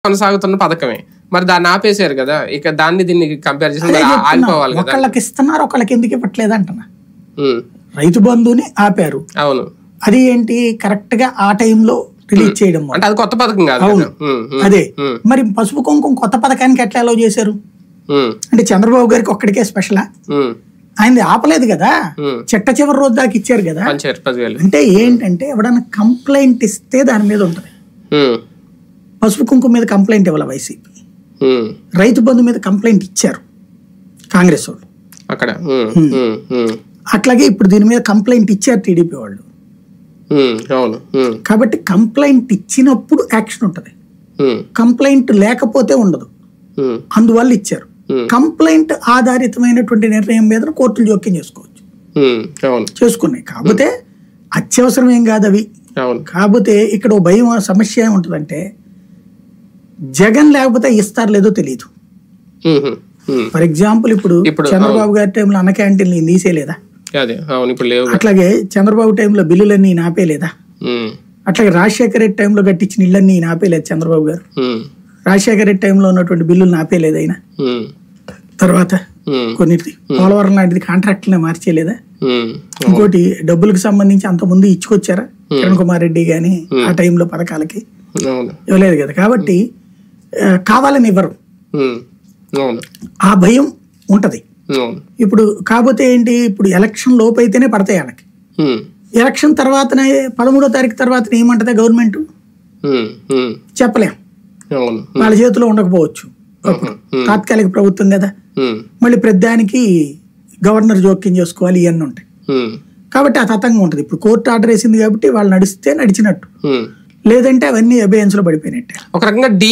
కొనసాగుతున్న పథకమే మరి దాన్ని ఆపేశారు కదా ఇక దాన్ని దీన్ని కంపేర్ చేసి అదే మరి చెప్తున్నా. ఆగిపోవాలి కదా ఒకళ్ళకి ఇస్తున్నారు ఒకళ్ళకి ఎందుకు ఇవ్వట్లేదు అంటున్నా ఉమ్, రైతు బంధుని ఆపారు అవును అది ఏంటి కరెక్ట్ గా ఆ టైంలో రిలీజ్ చేయడం వల్ల. అంటే అది కొత్త పథకం కాదు అవును. కదా ఉమ్, ఉమ్, అదే ఉమ్, మరి పసుపు కుంకుమ కొత్త పథకానికి ఎట్లా అలౌ చేశారు ఉమ్, అంటే చంద్రబాబు గారికి ఒక్కడికే స్పెషలా ఉమ్, ఆయనది ఆపలేదు కదా ఉమ్. చిట్ట చివరి రోజు దాకా ఇచ్చారు కదా పంచారు పదివేలు అంటే ఏంటంటే ఎవడన్నా కంప్లైంట్ ఇస్తే దాని మీద ఉంటుంది ఉమ్, పసుపు కుంకుమ మీద కంప్లైంట్ ఇవ్వాలి వైసీపీ ఉమ్, రైతు బంధు మీద కంప్లైంట్ ఇచ్చారు కాంగ్రెస్ వాళ్ళు అక్కడ ఉమ్, ఉమ్, ఉమ్, అట్లాగే ఇప్పుడు దీని మీద కంప్లైంట్ ఇచ్చారు టీడీపీ వాళ్ళు ఉమ్, అవును ఉమ్, కాబట్టి కంప్లైంట్ ఇచ్చినప్పుడు యాక్షన్ ఉంటుంది ఉమ్, కంప్లైంట్ లేకపోతే ఉండదు ఉమ్, అందువల్ల ఇచ్చారు Hmm. కంప్లైంట్ ఆధారితమైనటువంటి నిర్ణయం మీద కోర్టులు జోక్యం చేసుకోవచ్చు ఉమ్, అవును చేసుకున్నాయి కాకపోతే అత్యవసరం ఏం కాదు అవి అవును కాకపోతే ఇక్కడ ఓ భయం ఆ సమస్య ఏముంటుందంటే జగన్ లేకపోతే ఇస్తారు లేదో తెలియదు ఉమ్, ఉమ్, ఫర్ ఎగ్జాంపుల్ ఇప్పుడు ఇప్పుడు, చంద్రబాబు గారి టైంలో అన్న క్యాంటీన్లు ఈయన తీసేయలేదా అదే అవును ఇప్పుడు లేవు అట్లాగే చంద్రబాబు టైంలో బిల్లులన్నీ ఈయన ఆపేయలేదా ఉమ్, అట్లాగే రాజశేఖర రెడ్డి టైంలో కట్టించిన ఇళ్ళన్నీ ఈయన ఆపేయలేదు చంద్రబాబు గారు ఉమ్, రాజశేఖర రెడ్డి టైంలో ఉన్నటువంటి బిల్లులను ఆపేయలేదు ఆయన ఉమ్, తర్వాత ఉమ్, కొన్నిటి పోలవరం లాంటిది కాంట్రాక్ట్లనే మార్చేయలేదా ఉమ్, ఇంకోటి డబ్బులకు సంబంధించి అంత ముందు ఇచ్చుకొచ్చారా కిరణ్ కుమార్ రెడ్డి గాని ఆ టైంలో పథకాలకి అవును ఇవ్వలేదు కదా కాబట్టి ఆ, కావాలని ఇవ్వరు ఉమ్, అవును ఆ భయం ఉంటది అవును ఇప్పుడు కాకపోతే ఏంటి ఇప్పుడు ఎలక్షన్ లోపు అయితేనే పడతాయి వాళ్ళకి ఉమ్, ఎలక్షన్ తర్వాతనే పదమూడో తారీఖు తర్వాత ఏమంటదా గవర్నమెంట్ ఉమ్, ఉమ్, చెప్పలేం అవును వాళ్ళ చేతిలో ఉండకపోవచ్చు అప్పుడు తాత్కాలిక ప్రభుత్వం కదా ఉమ్, మళ్ళీ ప్రతిదానికి గవర్నర్ జోక్యం చేసుకోవాలి ఇవన్నీ ఉంటాయి ఉమ్, కాబట్టి ఆ తతంగం ఉంటుంది ఇప్పుడు కోర్టు ఆర్డర్ వేసింది కాబట్టి వాళ్ళు నడిస్తే నడిచినట్టు ఉమ్. లేదంటే అవన్నీ అభయన్స్ లో పడిపోయినట్టే ఒక రకంగా డి